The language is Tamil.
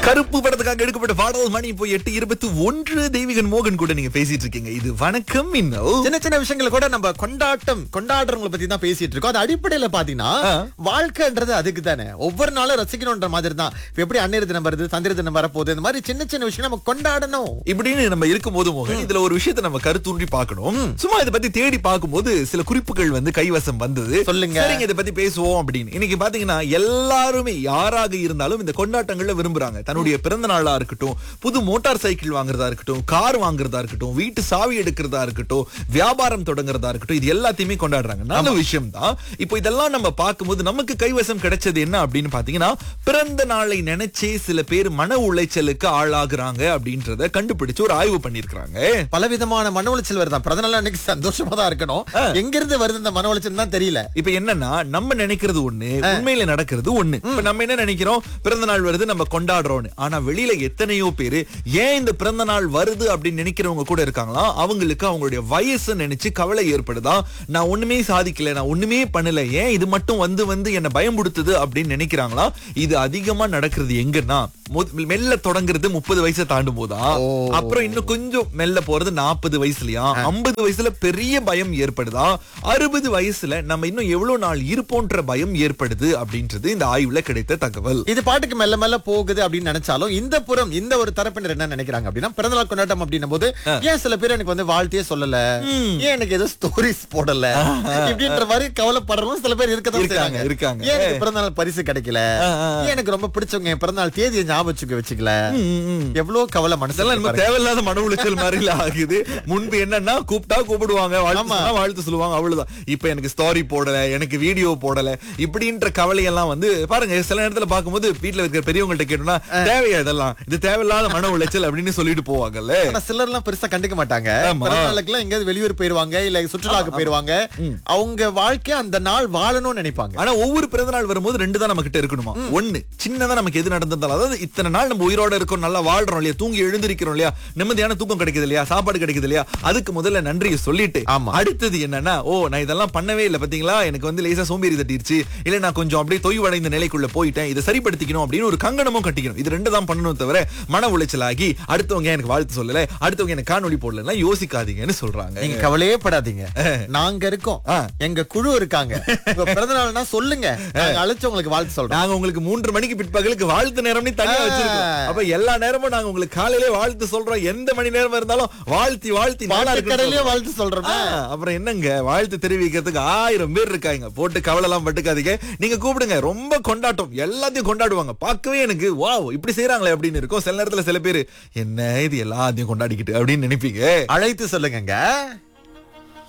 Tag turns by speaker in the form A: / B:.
A: கருப்பு படத்துக்காக எடுக்கப்பட்ட பாடல் மணி இப்போ எட்டு இருபத்தி ஒன்று தெய்வீகன் மோகன் கூட நீங்க பேசிட்டு இருக்கீங்க இது வணக்கம் இன்னும்
B: சின்ன சின்ன விஷயங்களை கூட நம்ம கொண்டாட்டம் கொண்டாடுறவங்களை பத்தி தான் பேசிட்டு இருக்கோம் அது அடிப்படையில பாத்தீங்கன்னா
A: ஆ.
B: வாழ்க்கைன்றது அதுக்கு தானே ஒவ்வொரு நாளும் ரசிக்கணும்ன்ற மாதிரி தான் இப்ப எப்படி அன்னையர் தினம் வருது சந்திர தினம் வரப்போகுது இந்த மாதிரி சின்ன சின்ன விஷயம் நம்ம கொண்டாடணும்
A: இப்படின்னு நம்ம இருக்கும்போது மோகன் இதுல ஒரு விஷயத்தை நம்ம கருத்தூன்றி பார்க்கணும் சும்மா இதை பத்தி தேடி பார்க்கும்போது சில குறிப்புகள் வந்து கைவசம் வந்தது
B: சொல்லுங்க.
A: சரிங்க இதை பத்தி பேசுவோம் அப்படின்னு இன்னைக்கு பாத்தீங்கன்னா எல்லாருமே யாராக இருந்தாலும் இந்த கொண்டாட்டங்கள்ல விரும்புறாங்க தன்னுடைய பிறந்த நாளா இருக்கட்டும் புது மோட்டார் சைக்கிள் வாங்குறதா இருக்கட்டும் கார் வாங்குறதா இருக்கட்டும் வீட்டு சாவி எடுக்கிறதா இருக்கட்டும் வியாபாரம் தொடங்குறதா இருக்கட்டும் இது எல்லாத்தையுமே கொண்டாடுறாங்க நல்ல விஷயம் தான் இப்போ இதெல்லாம் நம்ம பார்க்கும்போது நமக்கு கைவசம் கிடைச்சது என்ன அப்படின்னு பாத்தீங்கன்னா பிறந்த நாளை நினைச்சே சில பேர் மன உளைச்சலுக்கு ஆளாகுறாங்க அப்படின்றத கண்டுபிடிச்சு ஒரு ஆய்வு பண்ணிருக்காங்க
B: பலவிதமான மன உளைச்சல் வருதான் பிறந்த நாள் அன்னைக்கு சந்தோஷமா தான் இருக்கணும் எங்க இருந்து வருது இந்த மன உளைச்சல் தான் தெரியல
A: இப்ப என்னன்னா நம்ம நினைக்கிறது ஒண்ணு உண்மையில நடக்கிறது ஒண்ணு இப்ப நம்ம என்ன நினைக்கிறோம் பிறந்த நாள் வருது நம்ம கொண்டாடுறோம்னு ஆனா வெளியில எத்தனையோ பேரு ஏன் இந்த பிறந்த நாள் வருது அப்படின்னு நினைக்கிறவங்க கூட இருக்காங்களா அவங்களுக்கு அவங்களுடைய வயசு நினைச்சு கவலை ஏற்படுதா நான் ஒண்ணுமே சாதிக்கல நான் ஒண்ணுமே பண்ணல ஏன் இது மட்டும் வந்து வந்து என்ன பயம்படுத்துது அப்படின்னு நினைக்கிறாங்களா இது அதிகமா நடக்கிறது எங்கன்னா மொத- மெல்ல தொடங்குறது முப்பது வயசை தாண்டும் போதா
B: ஓ.
A: அப்புறம் இன்னும் கொஞ்சம் மெல்ல போறது நாற்பது வயசுலயா ஐம்பது வயசுல பெரிய பயம் ஏற்படுதா அறுபது வயசுல நம்ம இன்னும் எவ்வளவு நாள் இருப்போன்ற பயம் ஏற்படுது அப்படின்றது இந்த ஆய்வுல கிடைத்த தகவல்
B: இது பாட்டுக்கு மெல்ல மெல்ல போகுது அப்படின்னு நினைச்சாலும் இந்த புறம் இந்த ஒரு தரப்பினர் என்ன நினைக்கிறாங்க அப்படின்னா பிறந்தநாள் கொண்டாட்டம் அப்படின்னும் போது ஏன் சில பேர் எனக்கு வந்து வாழ்த்தையே சொல்லல ஏன் எனக்கு ஏதோ ஸ்டோரிஸ் போடல இப்படின்ற மாதிரி கவலைப்படுறவங்க சில பேர் இருக்கதான்
A: இருக்காங்க,
B: செய்றாங்க
A: இருக்காங்க.
B: ஏன் எனக்கு பிறந்தநாள் பரிசு கிடைக்கல
A: ஆ, ஆ.
B: ஏன் எனக்கு ரொம்ப பிடிச்சவங்க என் பிறந்தநாள் தேதியை ஞாபகம் வச்சுக்க வச்சுக்கல எவ்வளவு கவலை மனசுல
A: இதெல்லாம் நம்ம தேவையில்லாத மன உளைச்சல் மாதிரி ஆகுது முன்பு என்னன்னா கூப்பிட்டா கூப்பிடுவாங்க வாழ்த்து
B: ஆமா.
A: சொன்னா வாழ்த்து சொல்லுவாங்க அவ்வளவுதான் இப்ப எனக்கு ஸ்டாரி போடல எனக்கு வீடியோ போடல இப்படின்ற கவலையெல்லாம் வந்து பாருங்க சில நேரத்துல பார்க்கும்போது வீட்டுல இருக்கிற பெரியவங்கள்ட்ட கேட்டோம்னா தேவையா இதெல்லாம் இது தேவையில்லாத மன உளைச்சல் அப்படின்னு சொல்லிட்டு போவாங்கல்ல
B: ஆனா சிலர் எல்லாம் பெருசா கண்டுக்க மாட்டாங்க
A: ஆமா.
B: பிறந்தநாளுக்கு எல்லாம் எங்கேயாவது வெளியூர் போயிருவாங்க இல்ல சுற்றுலாக்கு போயிருவாங்க அவங்க வாழ்க்கைய அந்த நாள் வாழணும்னு நினைப்பாங்க
A: ஆனா ஒவ்வொரு பிறந்த நாள் வரும்போது ரெண்டு தான் நம்ம கிட்ட இருக்கணுமா ஒண்ணு சின்னதா நமக்கு எது நடந்திருந்தாலும் அதாவது இத்தனை நாள் நம்ம உயிரோட இருக்கோம் நல்லா வாழ்றோம் இல்லையா தூங்கி எழுந்திருக்கிறோம் இல்லையா நிம்மதியான தூக்கம் கிடைக்குது இல்லையா சாப்பாடு கிடைக்குது இல்லையா அதுக்கு முதல்ல நன்றியை சொல்லிட்டு
B: ஆமா.
A: அடுத்தது என்னன்னா ஓ நான் இதெல்லாம் பண்ணவே இல்லை பாத்தீங்களா எனக்கு வந்து லேசா சோம்பேறி தட்டிருச்சு இல்ல நான் கொஞ்சம் அப்படியே தொய்வடைந்த நிலைக்குள்ள போயிட்டேன் இதை சரிப்படுத்திக்கணும் அப்படின்னு ஒரு கங்கணமும் கட்டிக்கணும் இது ரெண்டு தான் பண்ணணும் தவிர மன உளைச்சல் ஆகி அடுத்தவங்க எனக்கு வாழ்த்து சொல்லல அடுத்தவங்க எனக்கு காணொலி போடலாம் யோசிக்காதீங்கன்னு சொல்றாங்க
B: நீங்க கவலையே படாதீங்க நாங்க இருக்கோம்
A: ஆ.
B: எங்க குழு இருக்காங்க உங்க பிறந்த நாள்னா சொல்லுங்க நாங்க அழைச்சு உங்களுக்கு வாழ்த்து சொல்றோம்
A: நாங்க உங்களுக்கு மூன்று மணிக்கு பிற்பகலுக்கு வாழ்த்து நேரம்னு தனியா
B: ஆ.
A: வச்சிருக்கோம் அப்ப எல்லா நேரமும் நாங்க உங்களுக்கு காலையிலே வாழ்த்து சொல்றோம் எந்த மணி நேரமா இருந்தாலும் வாழ்த்தி வாழ்த்தி நல்லா
B: பாட்டு
A: இருக்குன்னு
B: கடையிலயே
A: சொல்றோம்.
B: வாழ்த்து சொல்றோம்
A: ஆ, அப்புறம் என்னங்க வாழ்த்து தெரிவிக்கிறதுக்கு ஆயிரம் பேர் இருக்காங்க போட்டு கவலை எல்லாம் பட்டுக்காதீங்க நீங்க கூப்பிடுங்க ரொம்ப கொண்டாட்டம் எல்லாத்தையும் கொண்டாடுவாங்க பார்க்கவே எனக்கு வாவ் இப்படி செய்யறாங்களே அப்படின்னு இருக்கும் சில நேரத்துல சில பேர் என்ன இது எல்லாத்தையும் கொண்டாடிக்கிட்டு அப்படின்னு நினைப்பீங்க
B: அழைத்து சொல்லுங்க